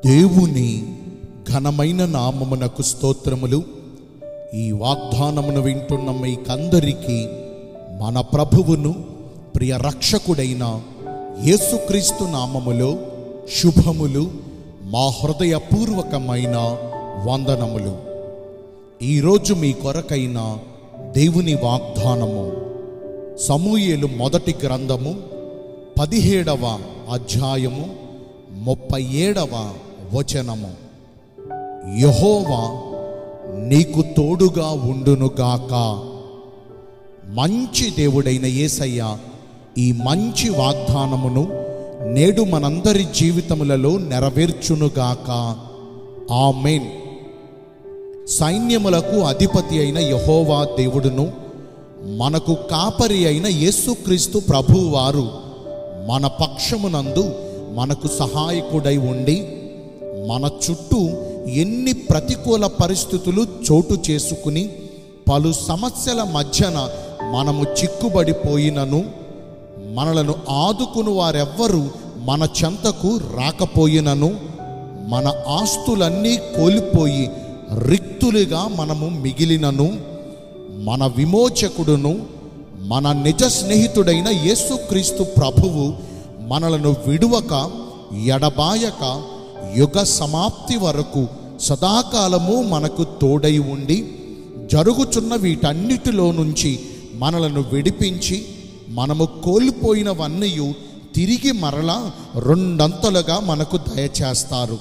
దేవుని ఘనమైన నామమునకు స్తోత్రములు ఈ వాగ్దానమును వింటున్న మీకందరికీ మన ప్రభువును ప్రియ రక్షకుడైన యేసుక్రీస్తు నామములో శుభములు మా హృదయపూర్వకమైన వందనములు ఈరోజు మీ కొరకైన దేవుని వాగ్దానము సమూయేలు మొదటి గ్రంథము పదిహేడవ అధ్యాయము ముప్పై ఏడవ వచనము యహోవా నీకు తోడుగా ఉండునుగాక మంచి దేవుడైన యేసయ్య ఈ మంచి వాగ్దానమును నేడు మనందరి జీవితములలో నెరవేర్చునుగాక ఆమెన్ సైన్యములకు అధిపతి అయిన యహోవా దేవుడును మనకు కాపరి అయిన యేసుక్రీస్తు ప్రభువారు మన పక్షమునందు మనకు సహాయకుడై ఉండి మన చుట్టూ ఎన్ని ప్రతికూల పరిస్థితులు చోటు చేసుకుని పలు సమస్యల మధ్యన మనము చిక్కుబడిపోయినను మనలను ఆదుకుని వారెవ్వరూ మన చెంతకు రాకపోయినను మన ఆస్తులన్నీ కోల్పోయి రిక్తులుగా మనము మిగిలినను మన విమోచకుడును మన నిజ స్నేహితుడైన యేసుక్రీస్తు ప్రభువు మనలను విడువక ఎడబాయక యుగ సమాప్తి వరకు సదాకాలము మనకు తోడై ఉండి జరుగుచున్న వీటన్నిటిలో నుంచి మనలను విడిపించి మనము కోల్పోయినవన్నీ తిరిగి మరలా రెండంతలుగా మనకు దయచేస్తారు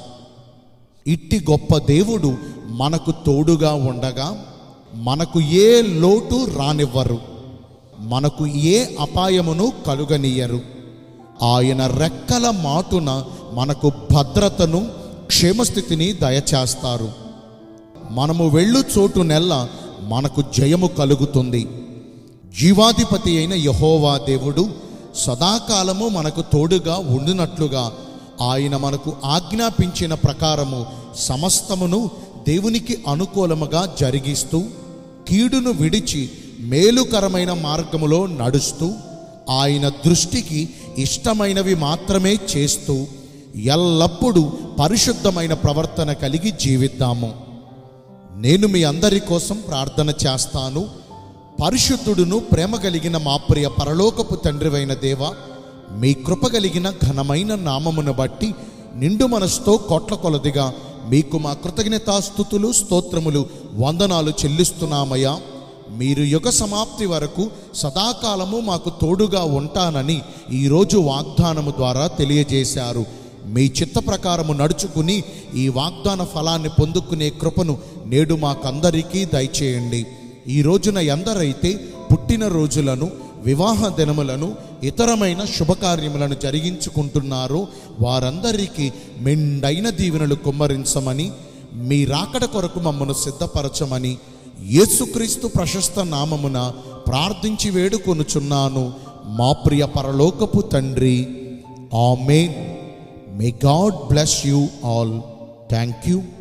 ఇట్టి గొప్ప దేవుడు మనకు తోడుగా ఉండగా మనకు ఏ లోటు రానివ్వరు మనకు ఏ అపాయమును కలుగనీయరు ఆయన రెక్కల మాటున మనకు భద్రతను క్షేమస్థితిని దయచేస్తారు మనము వెళ్ళు చోటు నెల్ల మనకు జయము కలుగుతుంది జీవాధిపతి అయిన యహోవా దేవుడు సదాకాలము మనకు తోడుగా ఉండినట్లుగా ఆయన మనకు ఆజ్ఞాపించిన ప్రకారము సమస్తమును దేవునికి అనుకూలముగా జరిగిస్తూ కీడును విడిచి మేలుకరమైన మార్గములో నడుస్తూ ఆయన దృష్టికి ఇష్టమైనవి మాత్రమే చేస్తూ ఎల్లప్పుడూ పరిశుద్ధమైన ప్రవర్తన కలిగి జీవిద్దాము నేను మీ అందరి కోసం ప్రార్థన చేస్తాను పరిశుద్ధుడును ప్రేమ కలిగిన మా ప్రియ పరలోకపు తండ్రివైన దేవ మీ కృప కలిగిన ఘనమైన నామమును బట్టి నిండు మనసుతో కోట్ల కొలదిగా మీకు మా కృతజ్ఞతాస్థుతులు స్తోత్రములు వందనాలు చెల్లిస్తున్నామయ్యా మీరు యుగ సమాప్తి వరకు సదాకాలము మాకు తోడుగా ఉంటానని ఈరోజు వాగ్దానము ద్వారా తెలియజేశారు మీ చిత్త ప్రకారము నడుచుకుని ఈ వాగ్దాన ఫలాన్ని పొందుకునే కృపను నేడు మాకందరికీ దయచేయండి ఈ రోజున ఎందరైతే పుట్టిన రోజులను వివాహ దినములను ఇతరమైన శుభకార్యములను జరిగించుకుంటున్నారో వారందరికీ మెండైన దీవెనలు కుమ్మరించమని మీ రాకడ కొరకు మమ్మను సిద్ధపరచమని యేసుక్రీస్తు ప్రశస్త నామమున ప్రార్థించి వేడుకొనుచున్నాను మా ప్రియ పరలోకపు తండ్రి amen may God bless you all thank you